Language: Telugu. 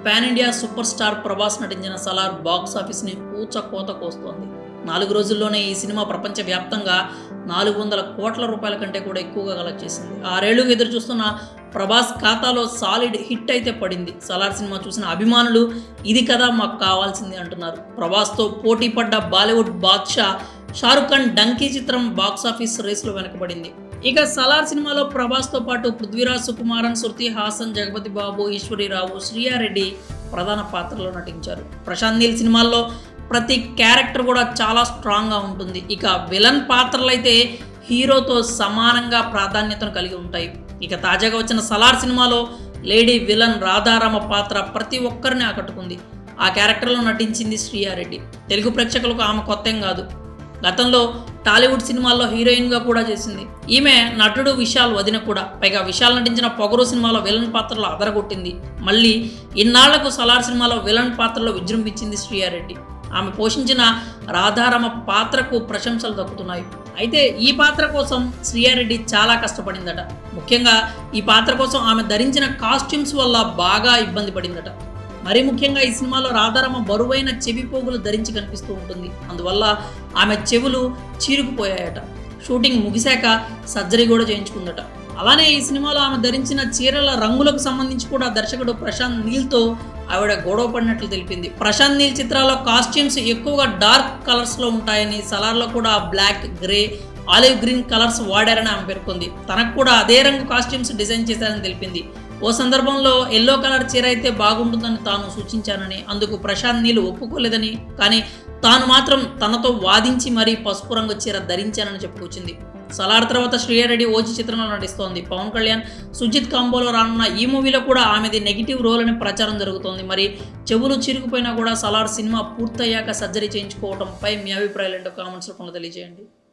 pan India super star Prabhas నటించిన సలార్ బాక్స్ ఆఫీస్ని ఊచ కోత కోస్తోంది నాలుగు రోజుల్లోనే ఈ సినిమా ప్రపంచవ్యాప్తంగా నాలుగు వందల కోట్ల రూపాయల కంటే కూడా ఎక్కువగా కలెక్ట్ చేసింది ఆరేళ్లుగా ఎదురు చూస్తున్న ప్రభాస్ ఖాతాలో సాలిడ్ హిట్ అయితే పడింది సలార్ సినిమా చూసిన అభిమానులు ఇది కదా మాకు కావాల్సింది అంటున్నారు ప్రభాస్తో పోటీ పడ్డ బాలీవుడ్ బాద్షా షారుఖ్ ఖాన్ డంకీ చిత్రం బాక్స్ ఆఫీస్ రేస్లో వెనకబడింది ఇక సలార్ సినిమాలో ప్రభాస్తో పాటు పృథ్వీరాజ్ సుకుమారన్ శృతి హాసన్ జగపతి బాబు ఈశ్వరీరావు శ్రీయారెడ్డి ప్రధాన పాత్రలో నటించారు ప్రశాంత్ నీల్ సినిమాల్లో ప్రతి క్యారెక్టర్ కూడా చాలా స్ట్రాంగ్గా ఉంటుంది ఇక విలన్ పాత్రలు అయితే హీరోతో సమానంగా ప్రాధాన్యతను కలిగి ఉంటాయి ఇక తాజాగా వచ్చిన సలార్ సినిమాలో లేడీ విలన్ రాధారామ పాత్ర ప్రతి ఒక్కరిని ఆకట్టుకుంది ఆ క్యారెక్టర్లో నటించింది శ్రీయారెడ్డి తెలుగు ప్రేక్షకులకు ఆమె కొత్తేం కాదు గతంలో టాలీవుడ్ సినిమాల్లో హీరోయిన్గా కూడా చేసింది ఈమె నటుడు విశాల్ వదిన కూడా పైగా విశాల్ నటించిన పొగరు సినిమాలో విలన్ పాత్రలో అదరగొట్టింది మళ్ళీ ఇన్నాళ్లకు సలార్ సినిమాలో విలన్ పాత్రలో విజృంభించింది శ్రీయారెడ్డి ఆమె పోషించిన రాధారమ పాత్రకు ప్రశంసలు దక్కుతున్నాయి అయితే ఈ పాత్ర కోసం శ్రీయారెడ్డి చాలా కష్టపడిందట ముఖ్యంగా ఈ పాత్ర కోసం ఆమె ధరించిన కాస్ట్యూమ్స్ వల్ల బాగా ఇబ్బంది పడిందట మరీ ముఖ్యంగా ఈ సినిమాలో రాధారమ బరువైన చెవి పోగులు ధరించి కనిపిస్తూ ఉంటుంది అందువల్ల ఆమె చెవులు చీరుకుపోయాయట షూటింగ్ ముగిశాక సర్జరీ కూడా చేయించుకుందట అలానే ఈ సినిమాలో ఆమె ధరించిన చీరల రంగులకు సంబంధించి కూడా దర్శకుడు ప్రశాంత్ నీల్తో ఆవిడ గొడవ పడినట్లు తెలిపింది ప్రశాంత్ నీల్ చిత్రాల్లో కాస్ట్యూమ్స్ ఎక్కువగా డార్క్ కలర్స్లో ఉంటాయని సలార్లో కూడా black grey olive green colours వాడారని ఆమె పేర్కొంది తనకు కూడా అదే రంగు కాస్ట్యూమ్స్ డిజైన్ చేశారని తెలిపింది ఓ సందర్భంలో ఎల్లో కలర్ చీర అయితే బాగుంటుందని తాను సూచించానని అందుకు ప్రశాంత్ నీళ్ళు ఒప్పుకోలేదని కానీ తాను మాత్రం తనతో వాదించి మరీ పసుపు రంగు చీర ధరించానని చెప్పుకొచ్చింది సలార్ తర్వాత శ్రీయారెడ్డి ఓజీ చిత్రంలో నటిస్తోంది పవన్ కళ్యాణ్ సుజిత్ కాంబోలో రానున్న ఈ మూవీలో కూడా ఆమెది నెగిటివ్ రోల్ అని ప్రచారం జరుగుతోంది మరి చెవులు చిరుకుపోయినా కూడా సలార్ సినిమా పూర్తయ్యాక సర్జరీ చేయించుకోవడంపై మీ అభిప్రాయాలు ఏంటో కామెంట్స్ రూపంలో తెలియజేయండి